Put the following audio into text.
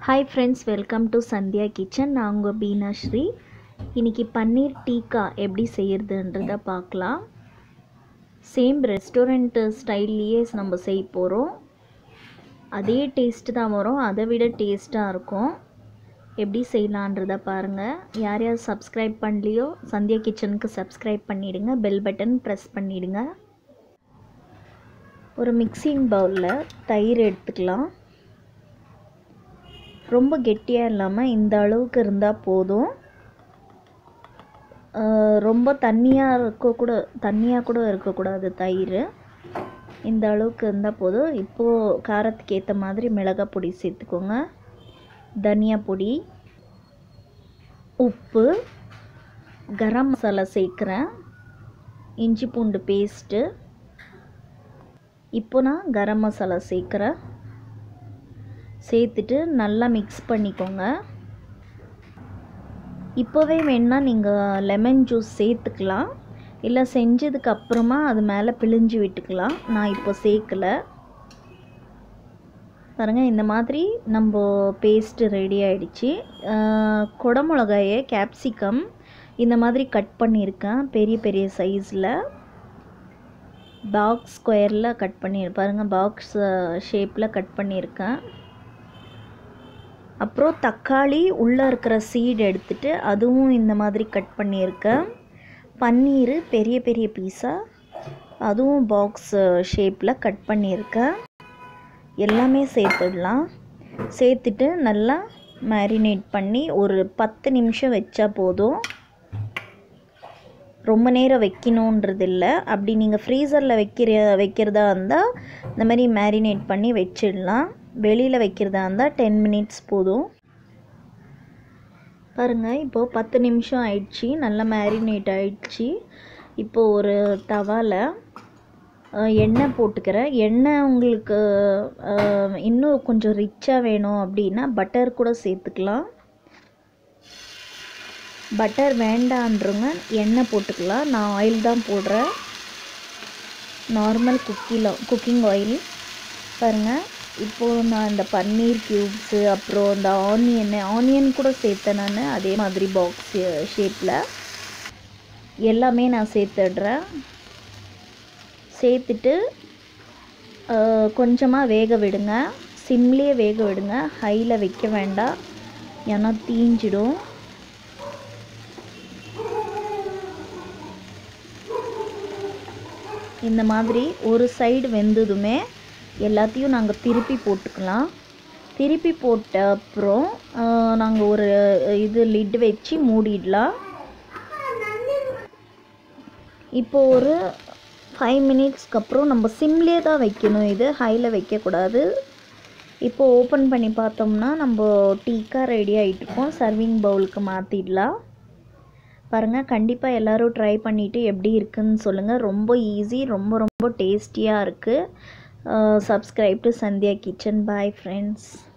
hi friends welcome to Sandhya kitchen நான் உங்கள் பீனாஸ்ரீ இன்றைக்கி பன்னீர் டீக்கா எப்படி செய்கிறதுன்றத பார்க்கலாம் சேம் ரெஸ்டாரண்ட்டு ஸ்டைல்லையே நம்ம செய்ய போகிறோம் அதே டேஸ்ட்டு தான் வரும் அதை விட டேஸ்ட்டாக இருக்கும் எப்படி செய்யலான்றத பாருங்கள் யார் யார் சப்ஸ்கிரைப் பண்ணலையோ சந்தியா கிச்சனுக்கு சப்ஸ்கிரைப் பண்ணிவிடுங்க பெல் பட்டன் ப்ரெஸ் பண்ணிவிடுங்க ஒரு மிக்சிங் பவுலில் தயிர் எடுத்துக்கலாம் ரொம்ப கெட்டியாக இல்லாமல் இந்த அளவுக்கு இருந்தால் போதும் ரொம்ப தண்ணியாக இருக்கக்கூட தண்ணியாக கூட இருக்கக்கூடாது தயிர் இந்த அளவுக்கு இருந்தால் போதும் இப்போது காரத்துக்கு ஏற்ற மாதிரி மிளகாய் பொடி சேர்த்துக்கோங்க தனியா பொடி உப்பு கரம் மசாலா சேர்க்குறேன் இஞ்சி பூண்டு பேஸ்ட்டு இப்போ நான் கரம் மசாலா சேர்க்குறேன் சேர்த்துட்டு நல்லா மிக்ஸ் பண்ணிக்கோங்க இப்போவே வேணால் நீங்கள் லெமன் ஜூஸ் சேர்த்துக்கலாம் இல்லை செஞ்சதுக்கு அப்புறமா அது மேலே பிழிஞ்சு விட்டுக்கலாம் நான் இப்போ சேர்க்கலை பாருங்கள் இந்த மாதிரி நம்ம பேஸ்ட்டு ரெடி ஆகிடுச்சு குடமிளகாயை கேப்சிகம் இந்த மாதிரி கட் பண்ணியிருக்கேன் பெரிய பெரிய சைஸில் பாக்ஸ் ஸ்கொயரில் கட் பண்ணி பாருங்கள் பாக்ஸ் ஷேப்பில் கட் பண்ணியிருக்கேன் அப்புறம் தக்காளி உள்ளே இருக்கிற சீடு எடுத்துட்டு அதுவும் இந்த மாதிரி கட் பண்ணியிருக்கேன் பன்னீர் பெரிய பெரிய பீஸாக அதுவும் பாக்ஸ் ஷேப்பில் கட் பண்ணியிருக்கேன் எல்லாமே சேர்த்துடலாம் சேர்த்துட்டு நல்லா மேரினேட் பண்ணி ஒரு பத்து நிமிஷம் வச்சா போதும் ரொம்ப நேரம் வைக்கணுன்றது இல்லை அப்படி நீங்கள் ஃப்ரீசரில் வைக்கிற வைக்கிறதா இருந்தால் இந்த மாதிரி மேரினேட் பண்ணி வச்சிடலாம் வெளியில் வைக்கிறதா இருந்தால் டென் மினிட்ஸ் போதும் பாருங்கள் இப்போது பத்து நிமிஷம் ஆயிடுச்சு நல்லா மேரினேட் ஆயிடுச்சு இப்போது ஒரு தவாவில் எண்ணெய் போட்டுக்கிறேன் எண்ணெய் உங்களுக்கு இன்னும் கொஞ்சம் ரிச்சாக வேணும் அப்படின்னா பட்டர் கூட சேர்த்துக்கலாம் பட்டர் வேண்டான்றவங்க எண்ணெய் போட்டுக்கலாம் நான் ஆயில் தான் போடுறேன் நார்மல் குக்கில குக்கிங் ஆயில் பாருங்கள் இப்போது நான் இந்த பன்னீர் க்யூப்ஸு அப்புறம் இந்த ஆனியன் ஆனியன் கூட சேர்த்தேன் நான் அதே மாதிரி பாக்ஸ் ஷேப்பில் எல்லாமே நான் சேர்த்துடுறேன் சேர்த்துட்டு கொஞ்சமாக வேக விடுங்க சிம்லேயே வேக விடுங்க ஹையில் வைக்க வேண்டாம் ஏன்னா தீஞ்சிடும் இந்த மாதிரி ஒரு சைடு வெந்ததுமே எல்லாத்தையும் நாங்கள் திருப்பி போட்டுக்கலாம் திருப்பி போட்ட அப்புறம் நாங்கள் ஒரு இது லிட் வச்சு மூடிடலாம் இப்போ ஒரு ஃபைவ் மினிட்ஸ்க்கு அப்புறம் நம்ம சிம்லேயே தான் வைக்கணும் இது ஹையில் வைக்கக்கூடாது இப்போது ஓப்பன் பண்ணி பார்த்தோம்னா நம்ம டீக்கா ரெடி ஆகிட்டுருக்கோம் சர்விங் பவுலுக்கு மாற்றிடலாம் பாருங்கள் கண்டிப்பாக எல்லோரும் ட்ரை பண்ணிவிட்டு எப்படி இருக்குதுன்னு சொல்லுங்கள் ரொம்ப ஈஸி ரொம்ப ரொம்ப டேஸ்டியாக இருக்குது subscribe to Sandhya kitchen bye friends